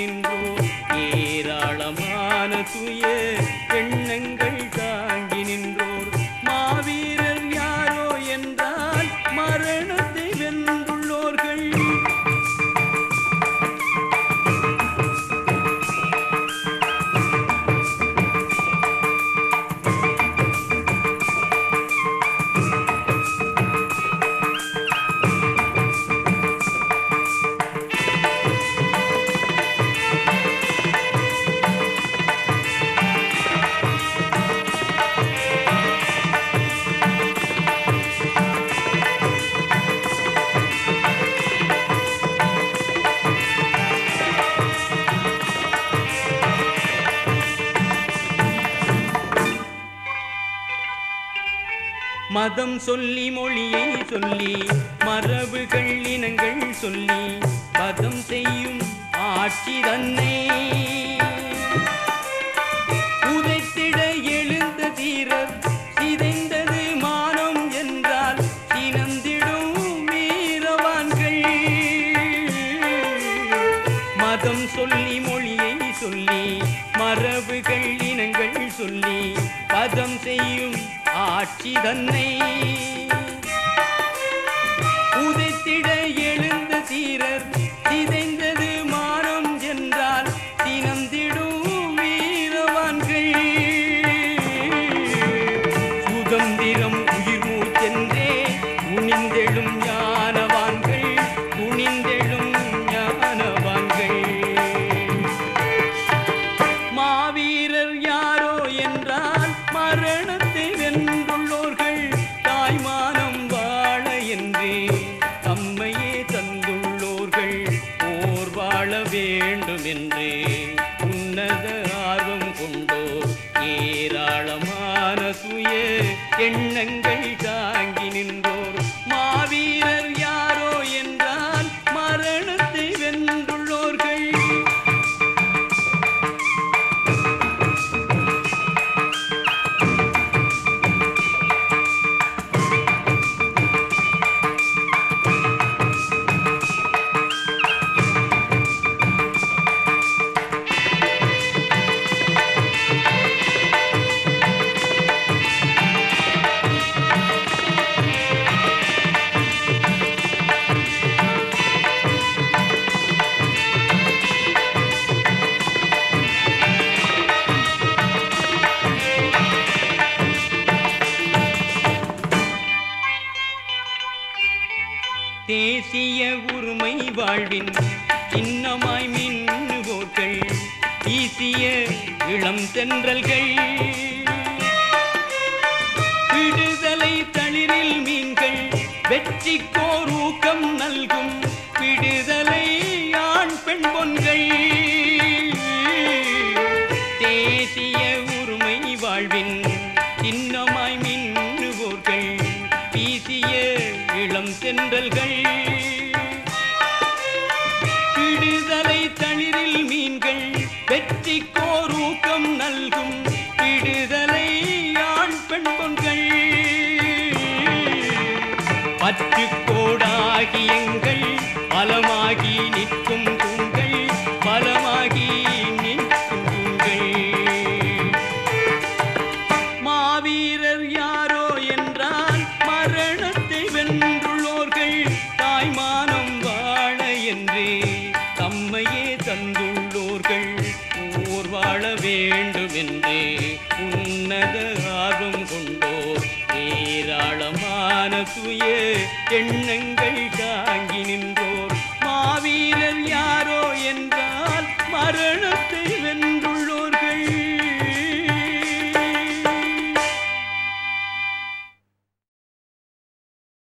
நின்றோர் ஏராளமான துய எண்ணங்கள் தாங்கி நின்றோர் மாவீரர் யாரோ என்றால் மரணத்தை வென்றுள்ளோர்கள் மதம் சொல்லி மொழியை சொல்லி மரபுகள் இனங்கள் சொல்லி பதம் செய்யும் ஆட்சி தன்னை உதைத்திட எழுந்த தீரர் சிதைந்தது மானம் என்றால் சினந்திடும் வீரவான்கள் மதம் சொல்லி மொழியை சொல்லி மரபுகள் இனங்கள் சொல்லி பதம் செய்யும் ஆட்சி தன்னை உதைத்திட எழுந்த தீரர் சிதைந்தது மானம் என்றால் சினந்திடும் வீரவான்கள் சுதந்திரம் உயிர் மூச்சென்றே துணிந்தெழும் ஞானவான்கள் துணிந்தெழும் ஞானவான்கள் மாவீரர் யாரோ என்றால் மரணத்தை வென்றுள்ளோர்கள் தாய்மானம் வாழ என்றே தம்மையே தந்துள்ளோர்கள் போர் வாழ வேண்டும் என்று உன்னத ஆர்வம் கொண்டோர் ஏராளமான சுய எண்ணங்கள் தாங்கி நின்றோர் மாவீரர் யாரோ என்றால் மரணத்தை வென்றுள்ளோர்கள் தேசிய உரிமை வாழ்வின் சின்னமாய் மின்னுவோர்கள் வீசிய இளம் தென்றல்கள் விடுதலை தளிரில் மீன்கள் வெற்றிக்கோர் ஊக்கம் நல்கும் விடுதலை ஆண் பெண் பொன்கள் தேசிய உரிமை வாழ்வின் சின்னமாய் மின்னுவோர்கள் வீசிய இளம் தென்றல்கள் விடுதலை தளிரில் மீன்கள் வெற்றிக்கோர் ஊக்கம் நல்கும் விடுதலை ஆண் பெண் பொன்கள் பற்றுக்கோடாகி எங்கள் பலமாகி நிற்கும் தூண்கள் பலமாகி நிற்கும் தூண்கள் மாவீரர் யாரோ என்றால் மரணத்தை வென்றுள்ளோர்கள் தாய்மானம் வாழ என்றே தம்மையே தந்துள்ளோர்கள் ஊர் வாழ வேண்டும் என்றே உன்னத ஆர்வம் கொண்டோர் ஏராளமான சுய எண்ணங்கள் தாங்கி நின்ற